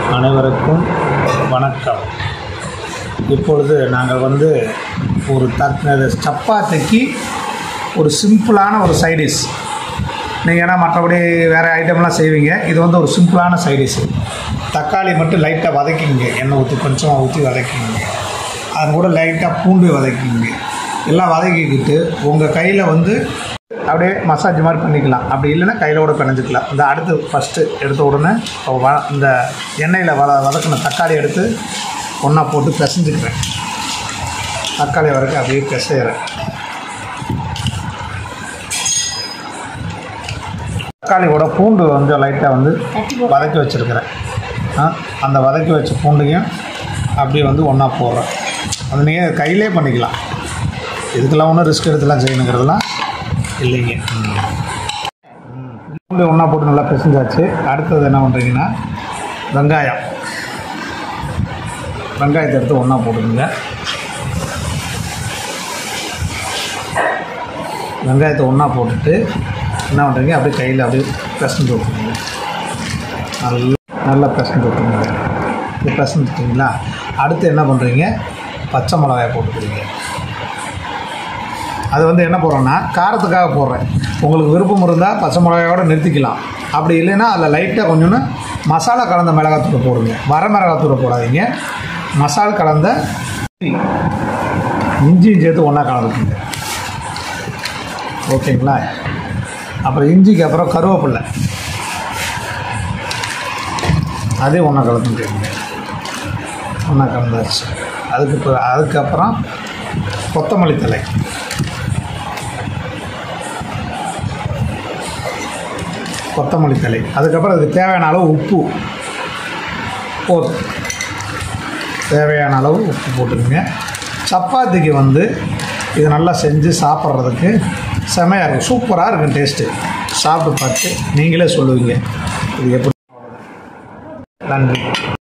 அனைவருக்கும் வணக்கம் இப்பொழுது நாங்கள் வந்து ஒரு தக் சப்பாத்திக்கு ஒரு சிம்பிளான ஒரு சைடிஷ் நீங்கள் ஏன்னா மற்றபடி வேறு ஐட்டம்லாம் செய்வீங்க இது வந்து ஒரு சிம்பிளான சைடிஷ் தக்காளி மட்டும் லைட்டாக வதக்கிங்க எண்ணெய் ஊற்றி கொஞ்சமாக ஊற்றி வதக்கிங்க அது கூட லைட்டாக பூண்டு வதக்கிங்க எல்லாம் வதக்கிக்கிட்டு உங்கள் கையில் வந்து அப்படியே மசாஜ் மாதிரி பண்ணிக்கலாம் அப்படி இல்லைன்னா கையில் கூட பிணைஞ்சிக்கலாம் இந்த அடுத்து ஃபஸ்ட்டு எடுத்த உடனே இப்போ வ இந்த எண்ணெயில் வத வதக்கின தக்காளி எடுத்து ஒன்றா போட்டு பிசைஞ்சுக்கிறேன் தக்காளி வரைக்கும் அப்படியே பிசைகிறேன் தக்காளியோட பூண்டு வந்து லைட்டாக வந்து வதக்கி வச்சுருக்கிறேன் ஆ, அந்த வதக்கி வச்ச பூண்டையும் அப்படியே வந்து ஒன்றா போடுறேன் அது நீங்கள் கையிலே பண்ணிக்கலாம் இதுக்கெல்லாம் ஒன்றும் ரிஸ்க் எடுத்துலாம் செய்யணுங்கிறதுலாம் இல்லைங்க ம். ம். பூண்டு ஒன்றா போட்டு நல்லா பிசைஞ்சாச்சு அடுத்தது என்ன பண்ணுறீங்கன்னா வெங்காயம் வெங்காயத்தை எடுத்து ஒன்றா போட்டுக்கோங்க வெங்காயத்தை ஒன்றா போட்டுட்டு என்ன பண்ணுறீங்க அப்படியே கையில் அப்படியே பிசைஞ்சு விட்டுருங்க நல்லா நல்லா பிசைஞ்சு விட்டுருங்க இது பிசைஞ்சிட்டிங்களா அடுத்து என்ன பண்ணுறீங்க பச்சை மிளகாயை போட்டுக்கிறீங்க அது வந்து என்ன போடுறேன்னா காரத்துக்காக போடுறேன் உங்களுக்கு விருப்பம் இருந்தால் பச்சை மிளகாயோட நிறுத்திக்கலாம் அப்படி இல்லைன்னா அதில் லைட்டாக கொஞ்சோன்னு மசாலா கலந்த மிளகாத்தூளை போடுங்க வர மிளகாத்தூளை போடாதீங்க மசால் கலந்த இஞ்சியும் சேர்த்து ஒன்றா கலந்துக்குங்க ஓகேங்களா அப்புறம் இஞ்சிக்கு அப்புறம் கருவேப்பில்லை அதே ஒன்றா கலந்துக்குங்க ஒன்றா கலந்தாச்சு அதுக்கு இப்போ அதுக்கப்புறம் கொத்தமல்லி தழை கொத்தமல்லி தழை அதுக்கப்புறம் அதுக்கு தேவையான அளவு உப்பு போதும் தேவையான அளவு உப்பு போட்டுக்கோங்க சப்பாத்திக்கு வந்து இது நல்லா செஞ்சு சாப்பிட்றதுக்கு செமையாக இருக்கும் சூப்பராக இருக்கும் டேஸ்ட்டு சாப்பிட்டு பார்த்து நீங்களே சொல்லுவீங்க இது எப்படி நன்றி